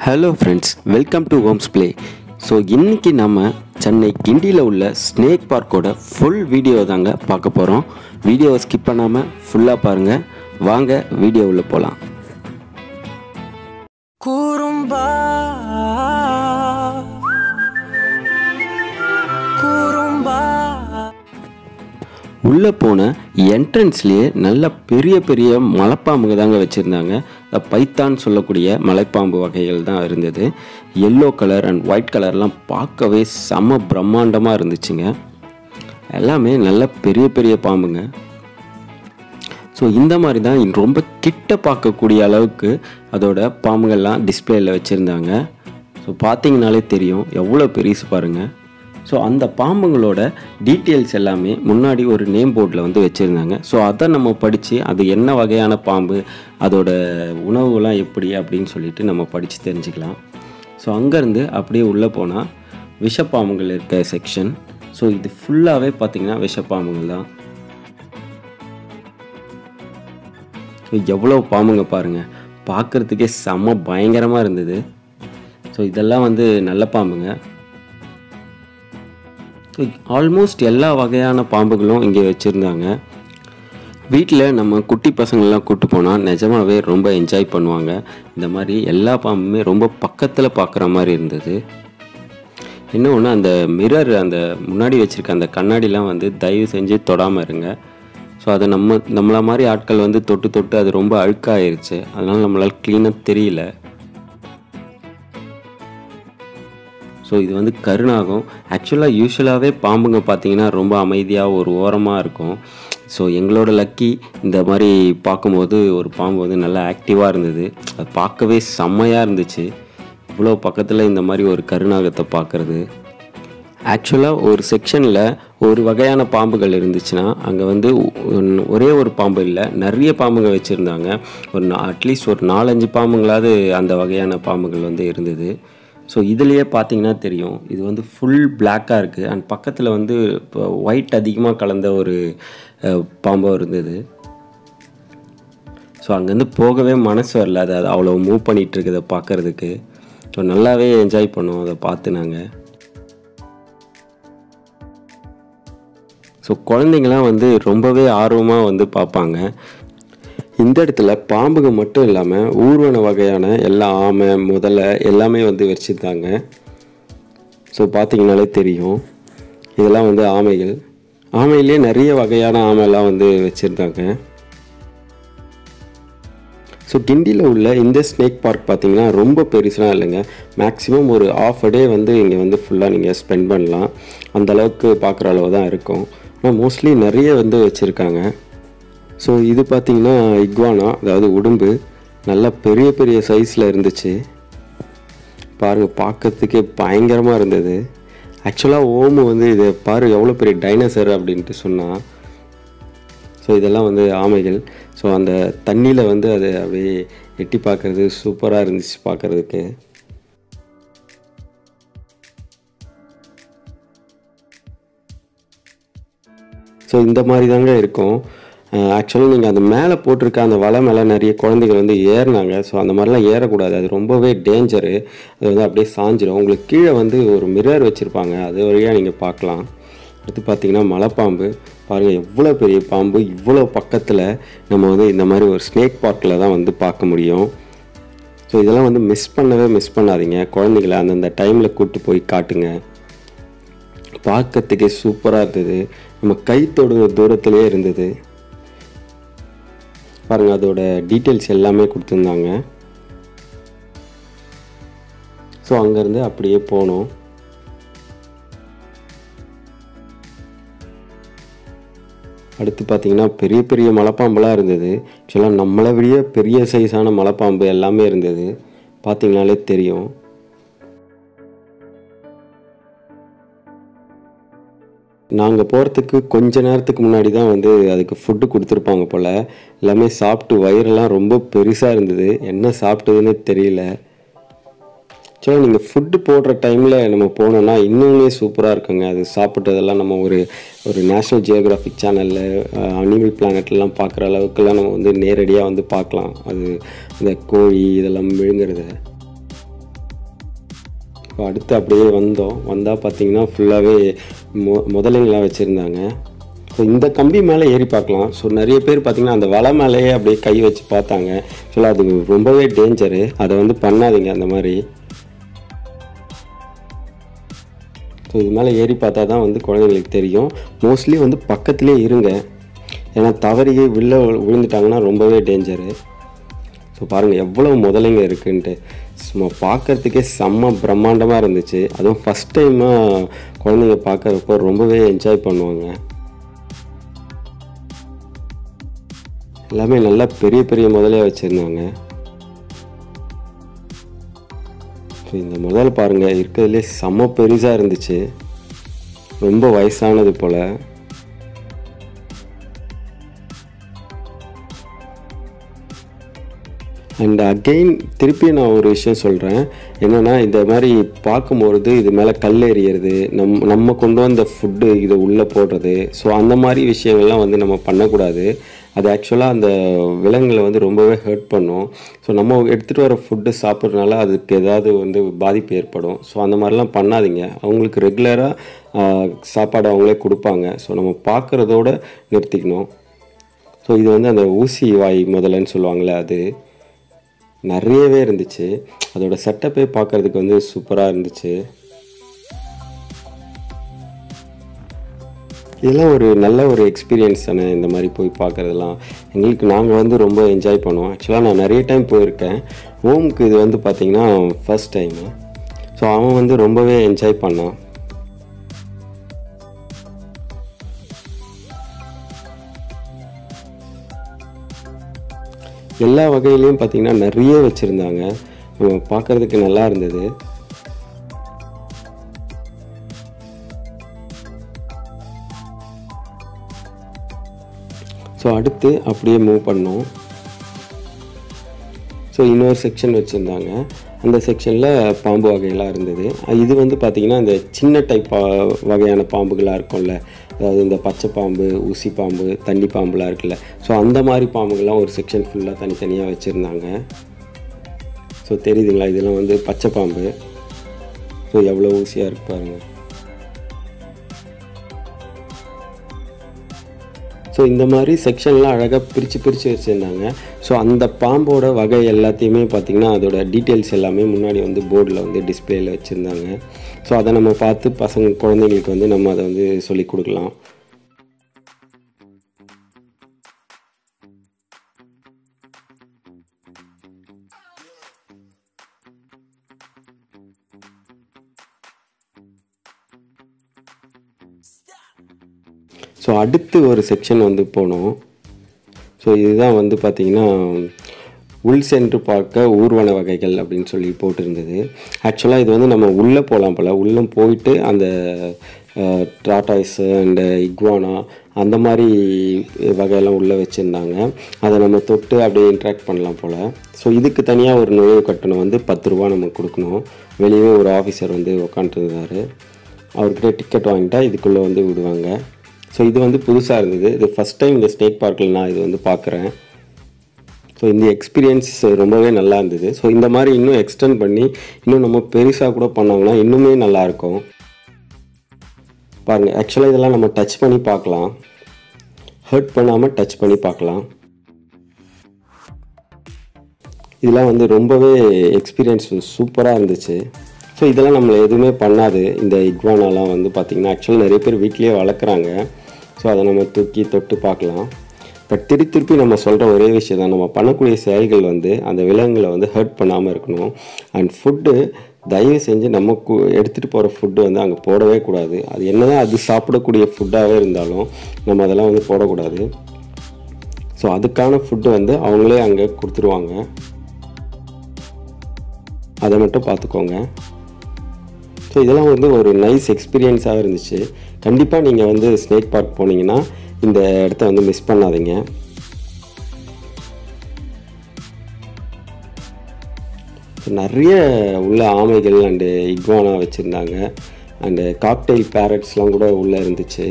hello friends welcome to homes play so இன்றைக்கி நம்ம சென்னை கிண்டியில் உள்ள ஸ்னேக் பார்க்கோட ஃபுல் வீடியோ தாங்க பார்க்க போகிறோம் வீடியோவை ஸ்கிப் பண்ணாமல் ஃபுல்லாக பாருங்கள் வாங்க வீடியோ உள்ள போகலாம் குறும்பா குறும்பா உள்ளே போன என்ட்ரன்ஸ்லேயே நல்ல பெரிய பெரிய மலைப்பாம்புங்க தாங்க வச்சுருந்தாங்க பைத்தான் சொல்லக்கூடிய மலைப்பாம்பு வகைகள் தான் இருந்தது எல்லோ கலர் அண்ட் ஒயிட் கலர்லாம் பார்க்கவே செம பிரம்மாண்டமாக இருந்துச்சுங்க எல்லாமே நல்ல பெரிய பெரிய பாம்புங்க ஸோ இந்த மாதிரி தான் இன் ரொம்ப கிட்ட பார்க்கக்கூடிய அளவுக்கு அதோட பாம்புகள்லாம் டிஸ்பிளேயில் வச்சுருந்தாங்க ஸோ பார்த்தீங்கனாலே தெரியும் எவ்வளோ பெருசு பாருங்கள் ஸோ அந்த பாம்புங்களோட டீட்டெயில்ஸ் எல்லாமே முன்னாடி ஒரு நேம் போர்டில் வந்து வச்சுருந்தாங்க ஸோ அதை நம்ம படித்து அது என்ன வகையான பாம்பு அதோட உணவுலாம் எப்படி அப்படின்னு சொல்லிட்டு நம்ம படித்து தெரிஞ்சுக்கலாம் ஸோ அங்கேருந்து அப்படியே உள்ளே போனால் விஷப்பாம்புகள் இருக்க செக்ஷன் ஸோ இது ஃபுல்லாகவே பார்த்திங்கன்னா விஷப்பாம்புகள் தான் எவ்வளோ பாம்புங்க பாருங்கள் பார்க்குறதுக்கே செம்ம பயங்கரமாக இருந்தது ஸோ இதெல்லாம் வந்து நல்ல பாம்புங்க ஸோ ஆல்மோஸ்ட் எல்லா வகையான பாம்புகளும் இங்கே வச்சுருந்தாங்க வீட்டில் நம்ம குட்டி பசங்களெலாம் கூட்டு போனால் நிஜமாவே ரொம்ப என்ஜாய் பண்ணுவாங்க இந்த மாதிரி எல்லா பாம்புமே ரொம்ப பக்கத்தில் பார்க்குற மாதிரி இருந்தது இன்னொன்று அந்த மிரர் அந்த முன்னாடி வச்சுருக்க அந்த கண்ணாடிலாம் வந்து தயவு செஞ்சு தொடாமல் இருங்க ஸோ அதை நம்ம நம்மள மாதிரி ஆட்கள் வந்து தொட்டு தொட்டு அது ரொம்ப அழுக்காயிருச்சு அதனால் நம்மளால் க்ளீனாக தெரியல ஸோ இது வந்து கருணாகும் ஆக்சுவலாக யூஸ்வலாகவே பாம்புங்க பார்த்தீங்கன்னா ரொம்ப அமைதியாக ஒரு ஓரமாக இருக்கும் ஸோ எங்களோட லக்கி இந்த மாதிரி பார்க்கும்போது ஒரு பாம்பு வந்து நல்லா ஆக்டிவாக இருந்தது அது பார்க்கவே செம்மையாக இருந்துச்சு இவ்வளோ பக்கத்தில் இந்த மாதிரி ஒரு கருநாகத்தை பார்க்குறது ஆக்சுவலாக ஒரு செக்ஷனில் ஒரு வகையான பாம்புகள் இருந்துச்சுன்னா அங்கே வந்து ஒன்- ஒரே ஒரு பாம்பு இல்லை நிறைய பாம்புங்க வச்சுருந்தாங்க ஒரு அட்லீஸ்ட் ஒரு நாலஞ்சு பாம்புங்களாவது அந்த வகையான பாம்புகள் வந்து இருந்தது ஸோ இதுலேயே பார்த்தீங்கன்னா தெரியும் இது வந்து ஃபுல் பிளாக்காக இருக்குது அண்ட் பக்கத்தில் வந்து இப்போ ஒயிட் அதிகமாக கலந்த ஒரு அஹ், பாம்பும் இருந்தது ஸோ அங்கேருந்து போகவே மனசு வரல அது அது அவ்வளோ மூவ் பண்ணிகிட்டு இருக்கதை பார்க்கறதுக்கு ஸோ நல்லாவே என்ஜாய் பண்ணோம் அதை பார்த்து நாங்கள் ஸோ குழந்தைங்களாம் வந்து ரொம்பவே ஆர்வமாக வந்து பார்ப்பாங்க இந்த இடத்துல பாம்புங்க மட்டும் இல்லாமல் ஊர்வன வகையான எல்லா ஆமை முதலை எல்லாமே வந்து வச்சுருந்தாங்க ஸோ பார்த்தீங்கனாலே தெரியும் இதெல்லாம் வந்து ஆமைகள் ஆமையிலே நிறைய வகையான ஆமைலாம் வந்து வச்சுருந்தாங்க ஸோ கிண்டியில் உள்ள இந்த ஸ்னேக் பார்க் பார்த்தீங்கன்னா ரொம்ப பெருசுலாம் இல்லைங்க மேக்ஸிமம் ஒரு ஆஃப் அ டே வந்து இங்கே வந்து ஃபுல்லாக நீங்கள் ஸ்பெண்ட் பண்ணலாம் அந்த அளவுக்கு பார்க்குற அளவு தான் இருக்கும் ஆனால் மோஸ்ட்லி நிறைய வந்து வச்சுருக்காங்க ஸோ இது பார்த்தீங்கன்னா இக்வானா அதாவது உடும்பு நல்லா பெரிய பெரிய சைஸில் இருந்துச்சு பாருங்கள் பார்க்கறதுக்கே பயங்கரமாக இருந்தது ஆக்சுவலாக ஓமு வந்து இதை பாரு எவ்வளோ பெரிய டைனோசர் அப்படின்ட்டு சொன்னான் ஸோ இதெல்லாம் வந்து ஆமைகள் ஸோ அந்த தண்ணியில் வந்து அது அப்படியே எட்டி பார்க்குறது சூப்பராக இருந்துச்சு பார்க்குறதுக்கு ஸோ இந்த மாதிரி தாங்க இருக்கும் ஆக்சுவலாக நீங்கள் அந்த மேலே போட்டிருக்க அந்த வலை மேலே நிறைய குழந்தைகள் வந்து ஏறினாங்க ஸோ அந்த மாதிரிலாம் ஏறக்கூடாது அது ரொம்பவே டேஞ்சரு அது வந்து அப்படியே சாஞ்சிடும் உங்களுக்கு கீழே வந்து ஒரு மிரர் வச்சுருப்பாங்க அது வழியாக நீங்கள் பார்க்கலாம் அடுத்து பார்த்தீங்கன்னா மலைப்பாம்பு பாருங்கள் எவ்வளோ பெரிய பாம்பு இவ்வளோ பக்கத்தில் நம்ம வந்து இந்த மாதிரி ஒரு ஸ்னேக் பார்க்கில் தான் வந்து பார்க்க முடியும் ஸோ இதெல்லாம் வந்து மிஸ் பண்ணவே மிஸ் பண்ணாதீங்க குழந்தைங்கள அந்தந்த டைமில் கூட்டு போய் காட்டுங்க பார்க்கறதுக்கே சூப்பராக இருந்தது நம்ம கை தொடுற தூரத்திலே இருந்தது பாருங்கள் அதோட டீட்டெயில்ஸ் எல்லாமே கொடுத்துருந்தாங்க ஸோ அங்கேருந்து அப்படியே போனோம் அடுத்து பார்த்தீங்கன்னா பெரிய பெரிய மலைப்பாம்பெல்லாம் இருந்தது ஆக்சுவலாக நம்மளை விட பெரிய சைஸான மலைப்பாம்பு எல்லாமே இருந்தது பார்த்தீங்கனாலே தெரியும் நாங்கள் போகிறதுக்கு கொஞ்ச நேரத்துக்கு முன்னாடி தான் வந்து அதுக்கு ஃபுட்டு கொடுத்துருப்பாங்க போல் எல்லாமே சாப்பிட்டு வயிறெல்லாம் ரொம்ப பெருசாக இருந்தது என்ன சாப்பிட்டதுன்னு தெரியல ஸோ நீங்கள் ஃபுட்டு போடுற டைமில் நம்ம போனோம்னா இன்னுமே சூப்பராக இருக்குங்க அது சாப்பிட்டதெல்லாம் நம்ம ஒரு ஒரு நேஷ்னல் ஜியோகிராஃபிக் சேனலில் அனிமல் பிளானட்லாம் பார்க்குற அளவுக்குலாம் நம்ம வந்து நேரடியாக வந்து பார்க்கலாம் அது அந்த கோழி இதெல்லாம் விழுங்குறத ஸோ அடுத்து அப்படியே வந்தோம் வந்தால் பார்த்தீங்கன்னா ஃபுல்லாகவே மொ முதலைங்களாம் வச்சுருந்தாங்க ஸோ இந்த கம்பி மேலே ஏறி பார்க்கலாம் ஸோ நிறைய பேர் பார்த்தீங்கன்னா அந்த வலை மேலேயே அப்படியே கை வச்சு பார்த்தாங்க ஸோ அது ரொம்பவே டேஞ்சரு அதை வந்து பண்ணாதீங்க அந்த மாதிரி ஸோ இது மேலே ஏறி பார்த்தா தான் வந்து குழந்தைங்களுக்கு தெரியும் மோஸ்ட்லி வந்து பக்கத்துலேயே இருங்க ஏன்னா தவறியே வில்ல விழுந்துட்டாங்கன்னா ரொம்பவே டேஞ்சரு ஸோ பாருங்கள் எவ்வளோ முதலைங்க இருக்குன்ட்டு சும்மா பார்க்கறதுக்கே செம்ம பிரம்மாண்டமாக இருந்துச்சு அதுவும் ஃபஸ்ட் டைமாக குழந்தைங்க பார்க்குறப்போ ரொம்பவே என்ஜாய் பண்ணுவாங்க எல்லாமே நல்லா பெரிய பெரிய முதலையாக வச்சுருந்தாங்க ஸோ இந்த முதல் பாருங்கள் இருக்கிறதுலே செம்ம பெருசாக இருந்துச்சு ரொம்ப வயசானது போல் அண்ட் அகெயின் திருப்பி நான் ஒரு விஷயம் சொல்கிறேன் என்னென்னா இந்த மாதிரி பார்க்கும்பொழுது இது மேலே கல் எறியறது நம் நம்ம கொண்டு வந்த ஃபுட்டு இதை உள்ளே போடுறது ஸோ அந்த மாதிரி விஷயங்கள்லாம் வந்து நம்ம பண்ணக்கூடாது அது ஆக்சுவலாக அந்த விலங்குகளை வந்து ரொம்பவே ஹர்ட் பண்ணும் ஸோ நம்ம எடுத்துகிட்டு வர ஃபுட்டு சாப்பிட்றதுனால அதுக்கு ஏதாவது வந்து பாதிப்பு ஏற்படும் ஸோ அந்த மாதிரிலாம் பண்ணாதீங்க அவங்களுக்கு ரெகுலராக சாப்பாடு அவங்களே கொடுப்பாங்க ஸோ நம்ம பார்க்குறதோட நிறுத்திக்கணும் ஸோ இது வந்து அந்த ஊசி வாய் முதலைன்னு சொல்லுவாங்கள்ல அது நிறையவே இருந்துச்சு அதோட செட்டப்பே பார்க்குறதுக்கு வந்து சூப்பராக இருந்துச்சு இதெல்லாம் ஒரு நல்ல ஒரு எக்ஸ்பீரியன்ஸ் தானே இந்த மாதிரி போய் பார்க்குறதெல்லாம் எங்களுக்கு நாங்கள் வந்து ரொம்ப என்ஜாய் பண்ணுவோம் ஆக்சுவலாக நான் நிறைய டைம் போயிருக்கேன் ஓமுக்கு இது வந்து பார்த்திங்கன்னா ஃபர்ஸ்ட் டைமு ஸோ அவன் வந்து ரொம்பவே என்ஜாய் பண்ணான் எல்லா வகையிலையும் பார்த்திங்கன்னா நிறைய வச்சுருந்தாங்க பார்க்குறதுக்கு நல்லா இருந்தது ஸோ அடுத்து அப்படியே மூவ் பண்ணோம் ஸோ இன்னொரு செக்ஷன் வச்சுருந்தாங்க அந்த செக்ஷனில் பாம்பு வகையெல்லாம் இருந்தது இது வந்து பார்த்திங்கன்னா இந்த சின்ன டைப் வகையான பாம்புகளாக இருக்கும்ல அதாவது இந்த பச்சை பாம்பு ஊசி பாம்பு தண்ணி பாம்புலாம் இருக்குல்ல ஸோ அந்த மாதிரி பாம்புகள்லாம் ஒரு செக்ஷன் ஃபுல்லாக தனித்தனியாக வச்சுருந்தாங்க ஸோ தெரியுதுங்களா இதெல்லாம் வந்து பச்சை பாம்பு ஸோ எவ்வளோ ஊசியாக இருக்கு பாருங்கள் ஸோ இந்த மாதிரி செக்ஷன்லாம் அழகாக பிரித்து பிரித்து வச்சுருந்தாங்க ஸோ அந்த பாம்போட வகை எல்லாத்தையுமே பார்த்திங்கன்னா அதோட டீட்டெயில்ஸ் எல்லாமே முன்னாடி வந்து போர்டில் வந்து டிஸ்பிளேயில் வச்சுருந்தாங்க ஸோ அதை நம்ம பார்த்து பசங்க குழந்தைங்களுக்கு வந்து நம்ம அதை வந்து சொல்லி கொடுக்கலாம் ஸோ அடுத்து ஒரு செக்ஷன் வந்து போனோம் ஸோ இதுதான் வந்து பார்த்திங்கன்னா உள் சென்று பார்க்க ஊர்வன வகைகள் அப்படின்னு சொல்லி போட்டிருந்தது ஆக்சுவலாக இது வந்து நம்ம உள்ளே போகலாம் போல் உள்ளே போயிட்டு அந்த டாட்டாய்ஸு அண்டு இக்வானா அந்த மாதிரி வகையெல்லாம் உள்ளே வச்சுருந்தாங்க அதை நம்ம தொட்டு அப்படியே இன்ட்ராக்ட் பண்ணலாம் போல் ஸோ இதுக்கு தனியாக ஒரு நுழைவு கட்டணம் வந்து பத்து ரூபா நம்ம கொடுக்கணும் வெளியே ஒரு ஆஃபீஸர் வந்து உக்காண்ட்ருந்தார் அவர்கிட்ட டிக்கெட் வாங்கிட்டா இதுக்குள்ளே வந்து விடுவாங்க ஸோ இது வந்து புதுசாக இருந்தது இது ஃபஸ்ட் டைம் இந்த ஸ்னேக் பார்க்கில் நான் இது வந்து பார்க்குறேன் ஸோ இந்த எக்ஸ்பீரியன்ஸ் ரொம்பவே நல்லா இருந்தது ஸோ இந்த மாதிரி இன்னும் எக்ஸ்டெண்ட் பண்ணி இன்னும் நம்ம பெருசாக கூட பண்ணாங்கன்னா இன்னுமே நல்லாயிருக்கும் பாருங்கள் ஆக்சுவலாக இதெல்லாம் நம்ம டச் பண்ணி பார்க்கலாம் ஹர்ட் பண்ணாமல் டச் பண்ணி பார்க்கலாம் இதெல்லாம் வந்து ரொம்பவே எக்ஸ்பீரியன்ஸ் சூப்பராக இருந்துச்சு ஸோ இதெல்லாம் நம்மளை எதுவுமே பண்ணாது இந்த இக்வானாலாம் வந்து பார்த்திங்கன்னா ஆக்சுவலாக நிறைய பேர் வீட்லேயே வளர்க்குறாங்க ஸோ அதை நம்ம தூக்கி தொட்டு பார்க்கலாம் பட் திருப்பி திருப்பி நம்ம சொல்கிற ஒரே விஷயம் தான் நம்ம பண்ணக்கூடிய செயல்கள் வந்து அந்த விலங்குகளை வந்து ஹர்ட் பண்ணாமல் இருக்கணும் அண்ட் ஃபுட்டு தயவு செஞ்சு நம்ம கு எடுத்துகிட்டு போகிற ஃபுட்டு வந்து அங்கே போடவே கூடாது அது என்னதான் அது சாப்பிடக்கூடிய ஃபுட்டாகவே இருந்தாலும் நம்ம அதெல்லாம் வந்து போடக்கூடாது ஸோ அதுக்கான ஃபுட்டு வந்து அவங்களே அங்கே கொடுத்துருவாங்க அதை மட்டும் பார்த்துக்கோங்க ஸோ இதெல்லாம் வந்து ஒரு நைஸ் எக்ஸ்பீரியன்ஸாக இருந்துச்சு கண்டிப்பாக நீங்கள் வந்து ஸ்னேக் பார்க் போனீங்கன்னா இந்த இடத்த வந்து மிஸ் பண்ணாதீங்க நிறைய உள்ள ஆமைகள் அண்டு இக்வானா வச்சுருந்தாங்க அண்டு காக்டெயில் பேரட்ஸ்லாம் கூட உள்ளே இருந்துச்சு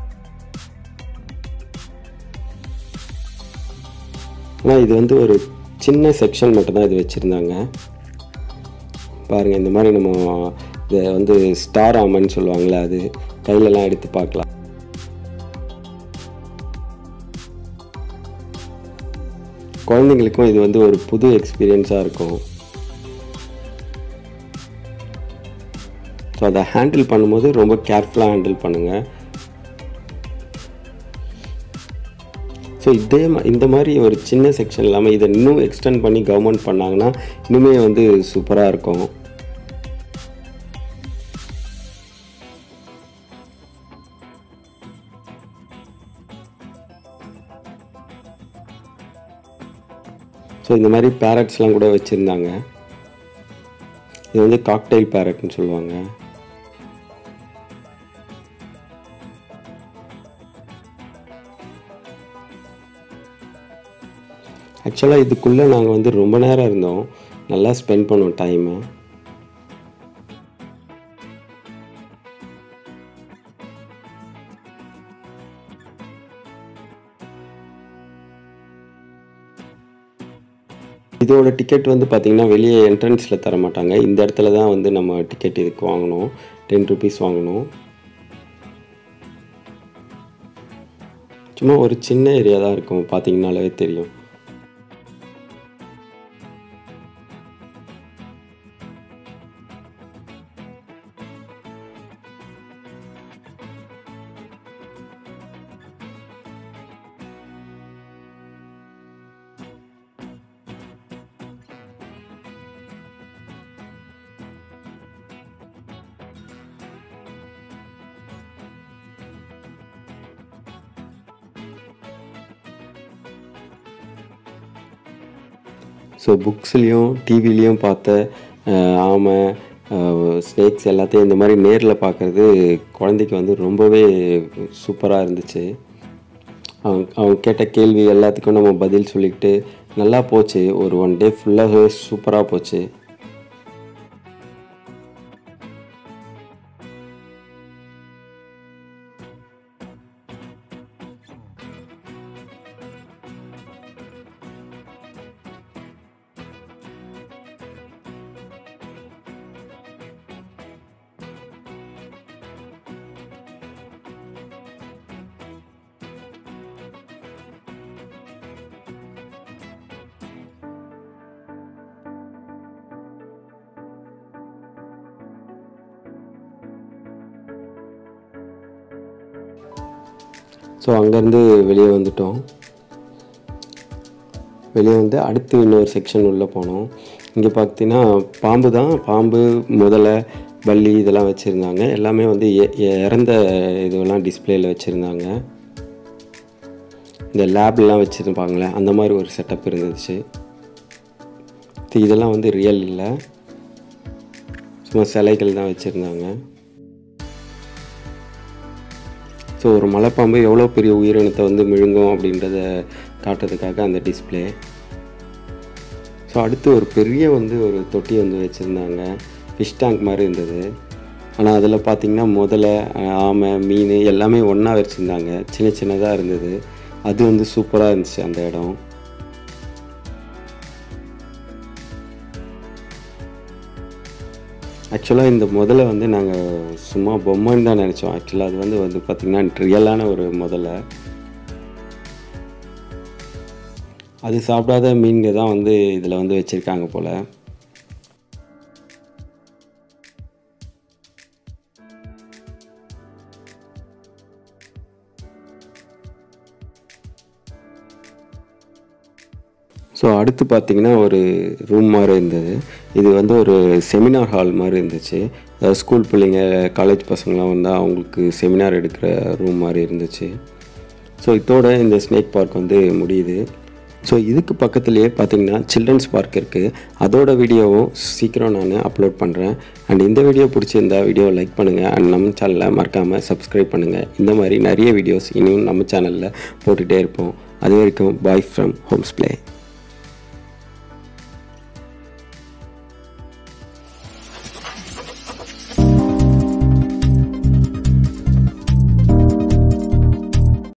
ஆனால் இது வந்து ஒரு சின்ன செக்ஷன் மட்டும்தான் இது வச்சுருந்தாங்க பாருங்கள் இந்த மாதிரி நம்ம இதை வந்து ஸ்டார் ஆமன்னு சொல்லுவாங்கள்ல அது கையிலலாம் எடுத்து பார்க்கலாம் குழந்தைங்களுக்கும் இது வந்து ஒரு புது எக்ஸ்பீரியன்ஸாக இருக்கும் ஸோ அதை ஹேண்டில் பண்ணும்போது ரொம்ப கேர்ஃபுல்லாக ஹேண்டில் பண்ணுங்கள் ஸோ இதே மா- இந்த மாதிரி ஒரு சின்ன செக்ஷன் இல்லாமல் இதை இன்னும் எக்ஸ்டெண்ட் பண்ணி கவர்மெண்ட் பண்ணாங்கன்னா இன்னுமே வந்து சூப்பராக இருக்கும் ஸோ இந்த மாதிரி பேரட்ஸ்லாம் கூட வச்சுருந்தாங்க இது வந்து காக்டெயில் பேரட்னு சொல்லுவாங்க ஆக்சுவலாக இதுக்குள்ளே நாங்கள் வந்து ரொம்ப நேரம் இருந்தோம் நல்லா ஸ்பெண்ட் பண்ணோம் டைமை இதோட டிக்கெட் வந்து பார்த்திங்கன்னா வெளியே என்ட்ரன்ஸில் தர மாட்டாங்க இந்த இடத்துல தான் வந்து நம்ம டிக்கெட் இதுக்கு வாங்கணும் டென் ருபீஸ் வாங்கணும் சும்மா ஒரு சின்ன ஏரியா தான் இருக்கும் பார்த்தீங்கன்னாலே தெரியும் ஸோ புக்ஸ்லேயும் டிவிலையும் பார்த்த அஹ், ஆமை ஸ்னேக்ஸ் எல்லாத்தையும் இந்த மாதிரி நேரில் பார்க்குறது குழந்தைக்கு வந்து ரொம்பவே சூப்பராக இருந்துச்சு அவங்க அவங்க கேட்ட கேள்வி எல்லாத்துக்கும் நம்ம பதில் சொல்லிக்கிட்டு நல்லா போச்சு ஒரு ஒன் டே ஃபுல்லாகவே சூப்பராக போச்சு ஸோ அங்கேருந்து வெளியே வந்துட்டோம் வெளியே வந்து அடுத்து இன்னொரு செக்ஷன் உள்ளே போனோம் இங்கே பார்த்தீங்கன்னா பாம்பு தான் பாம்பு முதலை பல்லி இதெல்லாம் வச்சுருந்தாங்க எல்லாமே வந்து எ- எ- இறந்த இதுவெல்லாம் டிஸ்பிளேயில் வச்சுருந்தாங்க இந்த லேப்லாம் வச்சுருப்பாங்களே அந்த மாதிரி ஒரு செட்டப் இருந்துச்சு இது இதெல்லாம் வந்து ரியல் இல்லை சும்மா சிலைகள் தான் வச்சுருந்தாங்க ஸோ ஒரு மலைப்பாம்பு எவ்வளோ பெரிய உயிரினத்தை வந்து விழுங்கும் அப்படின்றத காட்டுறதுக்காக அந்த டிஸ்ப்ளே ஸோ அடுத்து ஒரு பெரிய வந்து ஒரு தொட்டி வந்து வச்சுருந்தாங்க ஃபிஷ் டேங்க் மாதிரி இருந்தது ஆனால் அதில் பார்த்தீங்கன்னா முதல்ல அஹ், ஆமை மீன் எல்லாமே ஒன்றா வச்சுருந்தாங்க சின்ன சின்னதாக இருந்தது அது வந்து சூப்பராக இருந்துச்சு அந்த இடம் ஆக்சுவலாக இந்த முதல்ல வந்து நாங்கள் சும்மா பொம்மைன்னு தான் நினச்சோம் ஆக்சுவலாக அது வந்து வந்து பார்த்திங்கன்னா ரியலான ஒரு முதல்ல அது சாப்பிடாத மீன்க தான் வந்து இதில் வந்து வச்சுருக்காங்க போல் ஸோ அடுத்து பார்த்தீங்கன்னா ஒரு ரூம் மாதிரி இருந்தது இது வந்து ஒரு செமினார் ஹால் மாதிரி இருந்துச்சு அதாவது ஸ்கூல் பிள்ளைங்க காலேஜ் பசங்களாம் வந்தால் அவங்களுக்கு செமினார் எடுக்கிற ரூம் மாதிரி இருந்துச்சு ஸோ இதோட இந்த ஸ்னேக் பார்க் வந்து முடியுது ஸோ இதுக்கு பக்கத்துலேயே பார்த்தீங்கன்னா சில்ட்ரன்ஸ் பார்க் இருக்குது அதோட வீடியோவும் சீக்கிரம் நான் அப்லோட் பண்ணுறேன் அண்ட் இந்த வீடியோ பிடிச்சிருந்தா வீடியோ லைக் பண்ணுங்கள் அண்ட் நம்ம சேனலை மறக்காமல் சப்ஸ்கிரைப் பண்ணுங்கள் இந்த மாதிரி நிறைய வீடியோஸ் இனியும் நம்ம சேனலில் போட்டுகிட்டே இருப்போம் அது வரைக்கும் பாய் ஃப்ரம் ஹோம்ஸ் பிளே